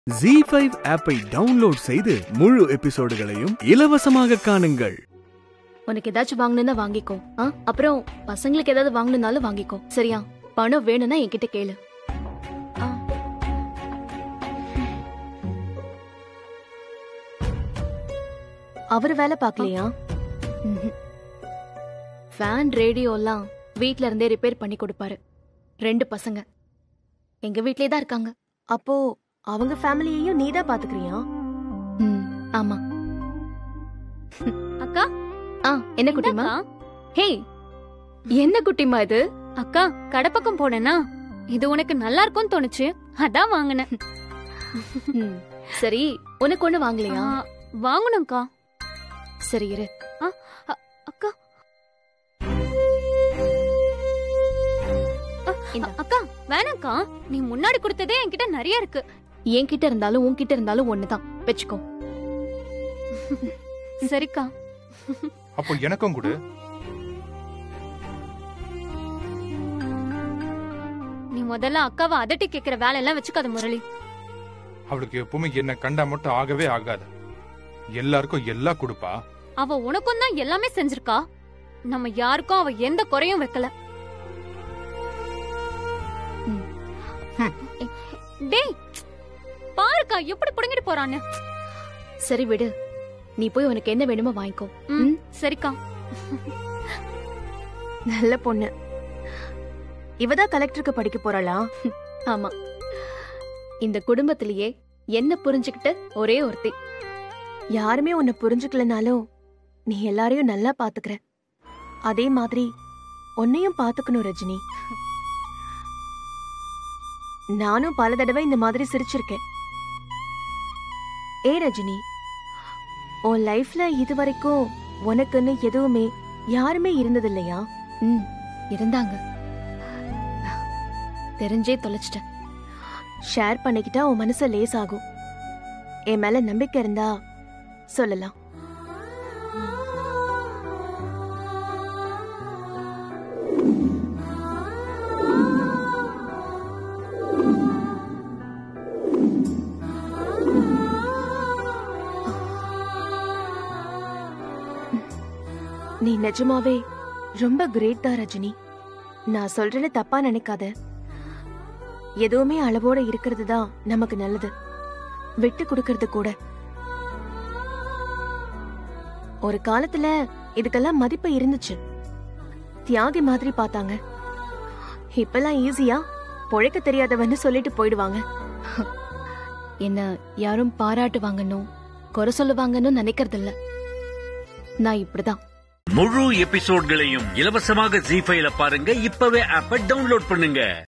G five ஆப்பை download செய்து முழு எபிசோடுகளையும் இலவசமாக காணுங்கள் உனக்கு ஏதாச்சும் வாங்கணும்னா வாங்கிக்கோ ஆ அப்புறம் பசங்களுக்கு ஏதாவது வாங்கணும்னாலும் வாங்கிக்கோ சரியா பணம் வேணும்னா என்கிட்ட கேளு ஆ. அவர் வேலை பார்க்கலையா ஃபேன் ரேடியோலாம் வீட்ல இருந்தே ரிப்பேர் பண்ணி கொடுப்பாரு ரெண்டு பசங்க எங்க வீட்லயே தான் இருக்காங்க அப்போ அவங்க ஃபேமிலியையும் நீதான் பாத்துக்கிறியா ம், ஆமா அக்கா ஆ என்ன குட்டிமா இந்தாக்கா. ஹே என்ன குட்டிமா இது அக்கா கடப்பக்கம் போனேனா இது உனக்கு நல்லா இருக்கும்னு தோணுச்சு அதான் வாங்கினேன் ம், சரி உனக்கு ஒண்ணு வாங்கலையா ஆ, வாங்கணும்க்கா சரி இரு அக்கா அ, இந்தா. அக்கா வேணாம்க்கா நீ முன்னாடி கொடுத்ததே என்கிட்ட நிறைய இருக்கு என்கிட்ட இருந்தாலும் உன்கிட்ட இருந்தாலும் ஒண்ணுதான் வச்சுக்கோ சரிக்கா அப்போ எனக்கும் கொடு நீ முதல்ல அக்காவை அதட்டி கேக்குற வேலை எல்லாம் வச்சுக்காத முரளி அவளுக்கு எப்பவுமே என்ன கண்டா மட்டும் ஆகவே ஆகாது எல்லாருக்கும் எல்லாம் கொடுப்பா அவ உனக்கும் தான் எல்லாமே செஞ்சிருக்கா நம்ம யாருக்கும் அவ எந்த குறையும் வைக்கல ம். ஏ- டேய் பாருக்கா எப்படி புடுங்கிட்டு போறான்னு சரி விடு நீ போய் உனக்கு என்ன வேணுமோ வாங்கிக்கோ ம், சரிக்கா நல்ல பொண்ணு இவதான் கலெக்டருக்கு படிக்க போறாளா ஆமா இந்த குடும்பத்திலேயே என்ன புரிஞ்சுக்கிட்ட ஒரே ஒருத்தி யாருமே உன்னை புரிஞ்சுக்கலனாலும் நீ எல்லாரையும் நல்லா பாத்துக்கற அதே மாதிரி உன்னையும் பாத்துக்கணும் ரஜினி நானும் பல தடவை இந்த மாதிரி சிரிச்சிருக்கேன் ஏ ரஜினி உன் லைஃப்ல இது வரைக்கும் உனக்குன்னு எதுவுமே யாருமே இருந்தது இல்லையா ம் இருந்தாங்க தெரிஞ்சே தொலைச்சிட்டேன் ஷேர் பண்ணிக்கிட்டா உன் மனசு லேஸ் ஆகும் என் மேல நம்பிக்கை இருந்தா சொல்லலாம் நீ நிஜமாவே ரொம்ப கிரேட் தான் ரஜினி நான் சொல்றேன்னு தப்பா நினைக்காத எதுவுமே அளவோட இருக்கிறது தான் நமக்கு நல்லது விட்டு கொடுக்கறது கூட ஒரு காலத்துல இதுக்கெல்லாம் மதிப்பு இருந்துச்சு தியாகி மாதிரி பார்த்தாங்க இப்பெல்லாம் ஈஸியா பொழைக்க தெரியாதவன்னு சொல்லிட்டு போயிடுவாங்க என்ன யாரும் பாராட்டுவாங்கன்னு குறை சொல்லுவாங்கன்னு நினைக்கிறது இல்ல நான் இப்படிதான் முழு எபிசோட்களையும் இலவசமாக ஜி ஃபைல பாருங்க இப்பவே ஆப்ப டவுன்லோட் பண்ணுங்க